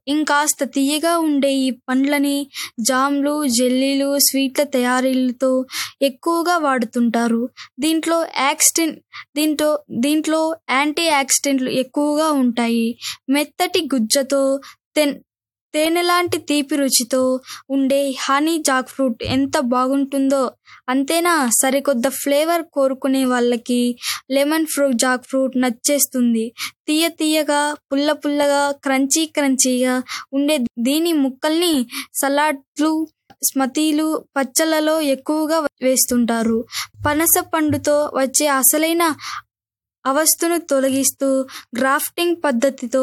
ఇంకాస్త తియ్యగా ఉండే ఈ పండ్లని జామ్లు జెల్లీలు స్వీట్ల తయారీలతో ఎక్కువగా వాడుతుంటారు దీంట్లో యాక్సిడెంట్ దీంట్లో దీంట్లో యాంటీ యాక్సిడెంట్లు ఎక్కువగా ఉంటాయి మెత్తటి గుజ్జతో తెన్ తేనెలాంటి తీపి రుచితో ఉండే హనీ జాక్ ఫ్రూట్ ఎంత బాగుంటుందో అంతేనా సరికొద్ద ఫ్లేవర్ కోరుకునే వాళ్ళకి లెమన్ ఫ్రూట్ జాక్ ఫ్రూట్ నచ్చేస్తుంది తీయ తీయగా పుల్ల పుల్లగా క్రంచీ క్రంచీగా ఉండే దీని ముక్కల్ని సలాడ్లు స్మతీలు పచ్చళ్ళలో ఎక్కువగా వేస్తుంటారు పనస పండుతో వచ్చే అసలైన అవస్థను తొలగిస్తూ గ్రాఫ్టింగ్ పద్ధతితో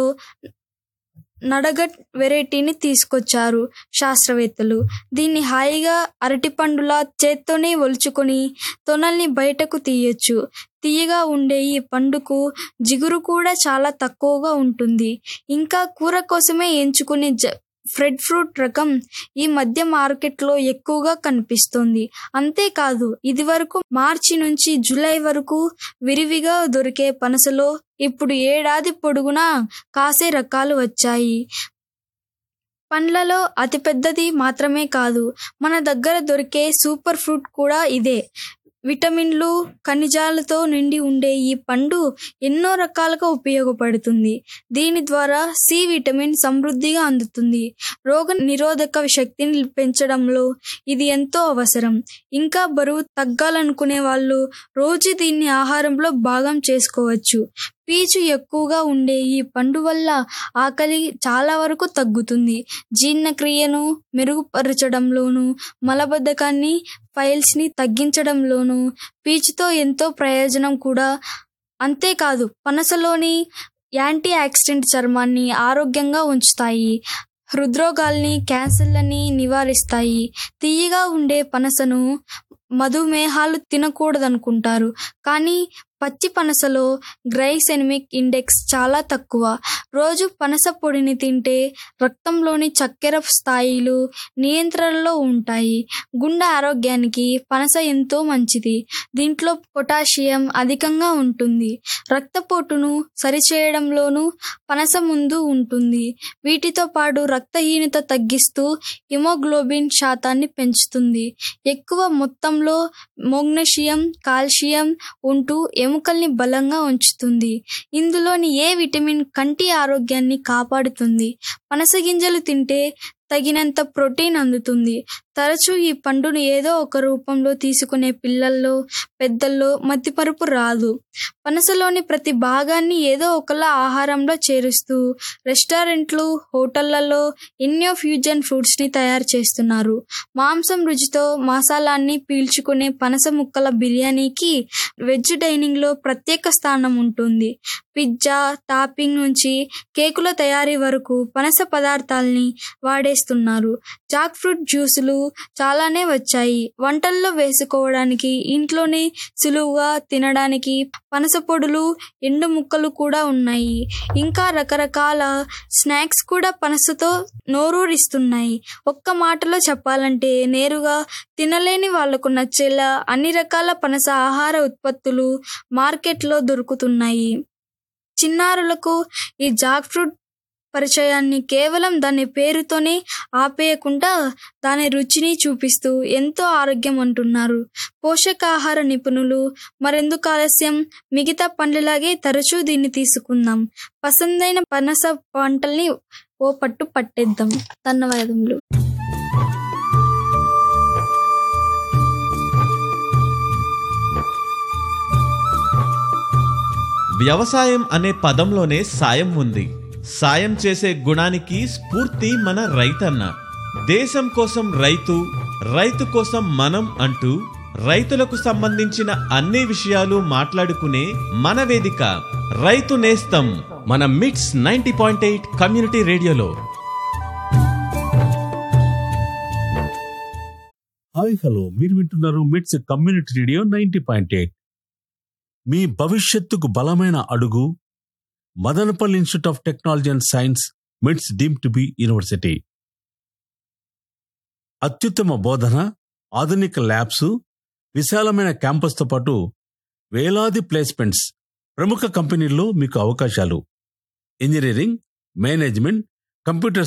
నడగట్ వెరైటీని తీసుకొచ్చారు శాస్త్రవేత్తలు దీన్ని హాయిగా అరటిపండులా చేత్తోనే ఒలుచుకొని తొనల్ని బయటకు తీయొచ్చు తీయగా ఉండే ఈ పండుకు జిగురు కూడా చాలా తక్కువగా ఉంటుంది ఇంకా కూర కోసమే ఎంచుకునే జ ఫ్రెడ్ ఫ్రూట్ రకం ఈ మధ్య మార్కెట్లో ఎక్కువగా కనిపిస్తుంది అంతేకాదు ఇది వరకు మార్చి నుంచి జూలై వరకు విరివిగా దొరికే పనసలో ఇప్పుడు ఏడాది పొడుగునా కాసే రకాలు వచ్చాయి పండ్లలో అతిపెద్దది మాత్రమే కాదు మన దగ్గర దొరికే సూపర్ ఫ్రూట్ కూడా ఇదే విటమిన్లు ఖనిజాలతో నిండి ఉండే ఈ పండు ఎన్నో రకాలుగా ఉపయోగపడుతుంది దీని ద్వారా సి విటమిన్ సమృద్ధిగా అందుతుంది రోగ నిరోధక శక్తిని పెంచడంలో ఇది ఎంతో అవసరం ఇంకా బరువు తగ్గాలనుకునే వాళ్ళు రోజు దీన్ని ఆహారంలో భాగం చేసుకోవచ్చు పీచు ఎక్కువగా ఉండే ఈ పండు వల్ల ఆకలి చాలా వరకు తగ్గుతుంది జీర్ణక్రియను మెరుగుపరచడంలోనూ మలబద్ధకాన్ని ఫైల్స్ని తగ్గించడంలోనూ పీచుతో ఎంతో ప్రయోజనం కూడా అంతేకాదు పనసలోని యాంటీ ఆక్సిడెంట్ చర్మాన్ని ఆరోగ్యంగా ఉంచుతాయి హృద్రోగాల్ని క్యాన్సర్లని నివారిస్తాయి తీయగా ఉండే పనసను మధుమేహాలు తినకూడదనుకుంటారు కానీ పచ్చి పనసలో గ్లైసెమిక్ ఇండెక్స్ చాలా తక్కువ రోజు పనస పొడిని తింటే రక్తంలోని చక్కెర స్థాయిలు నియంత్రణలో ఉంటాయి గుండె ఆరోగ్యానికి పనస ఎంతో మంచిది దీంట్లో పొటాషియం అధికంగా ఉంటుంది రక్తపోటును సరిచేయడంలోనూ పనస ముందు ఉంటుంది వీటితో పాటు రక్తహీనత తగ్గిస్తూ హిమోగ్లోబిన్ శాతాన్ని పెంచుతుంది ఎక్కువ మొత్తంలో మొగ్నీషియం కాల్షియం ఉంటూ ఎముకల్ని బలంగా ఉంచుతుంది ఇందులోని ఏ విటమిన్ కంటి ఆరోగ్యాన్ని కాపాడుతుంది పనస గింజలు తింటే తగినంత ప్రోటీన్ అందుతుంది తరచూ ఈ పండును ఏదో ఒక రూపంలో తీసుకునే పిల్లల్లో పెద్దల్లో మతిపరుపు రాదు పనసలోని ప్రతి భాగాన్ని ఏదో ఒకలా ఆహారంలో చేరుస్తూ రెస్టారెంట్లు హోటళ్లలో ఎన్నో ఫ్యూజన్ ఫుడ్స్ని తయారు చేస్తున్నారు మాంసం రుచితో మసాలాన్ని పీల్చుకునే పనస ముక్కల బిర్యానీకి వెజ్ డైనింగ్లో ప్రత్యేక స్థానం ఉంటుంది పిజ్జా టాపింగ్ నుంచి కేకుల తయారీ వరకు పనస పదార్థాలని వాడేస్తున్నారు జాక్ ఫ్రూట్ జ్యూసులు చాలానే వచ్చాయి వంటల్లో వేసుకోవడానికి ఇంట్లోనే సులువుగా తినడానికి పనస పొడులు ఎండు ముక్కలు కూడా ఉన్నాయి ఇంకా రకరకాల స్నాక్స్ కూడా పనసతో నోరూరిస్తున్నాయి ఒక్క మాటలో చెప్పాలంటే నేరుగా తినలేని వాళ్లకు నచ్చేలా అన్ని రకాల పనస ఆహార ఉత్పత్తులు మార్కెట్లో దొరుకుతున్నాయి చిన్నారులకు ఈ జాక్ ఫ్రూట్ పరిచయాన్ని కేవలం దాని పేరుతోనే ఆపేయకుండా దాని రుచిని చూపిస్తూ ఎంతో ఆరోగ్యం అంటున్నారు పోషకాహార నిపుణులు మరెందుకు ఆలస్యం మిగతా పండ్లలాగే తరచూ దీన్ని తీసుకుందాం పసందైన పనస పంటల్ని ఓ పట్టు పట్టేద్దాం ధన్యవాదములు వ్యవసాయం అనే పదంలోనే సాయం ఉంది సాయం చేసే గుణానికి స్ఫూర్తి మన రైతన్న దేశం కోసం రైతు రైతు కోసం మనం అంటూ రైతులకు సంబంధించిన అన్ని విషయాలు మాట్లాడుకునే మన వేదిక రైతు నేస్తం మన MITS ninety point eight community రేడియోలో హాయ్ హలో మీరు వింటున్నారు MITS community radio ninety point eight మీ భవిష్యత్తుకు బలమైన అడుగు Madanapalle institute of technology and science MITS deemed to be university అత్యుత్తమ బోధన ఆధునిక ల్యాబ్స్ విశాలమైన క్యాంపస్తో పాటు వేలాది ప్లేస్మెంట్స్ ప్రముఖ కంపెనీల్లో మీకు అవకాశాలు ఇంజనీరింగ్ మేనేజ్మెంట్ కంప్యూటర్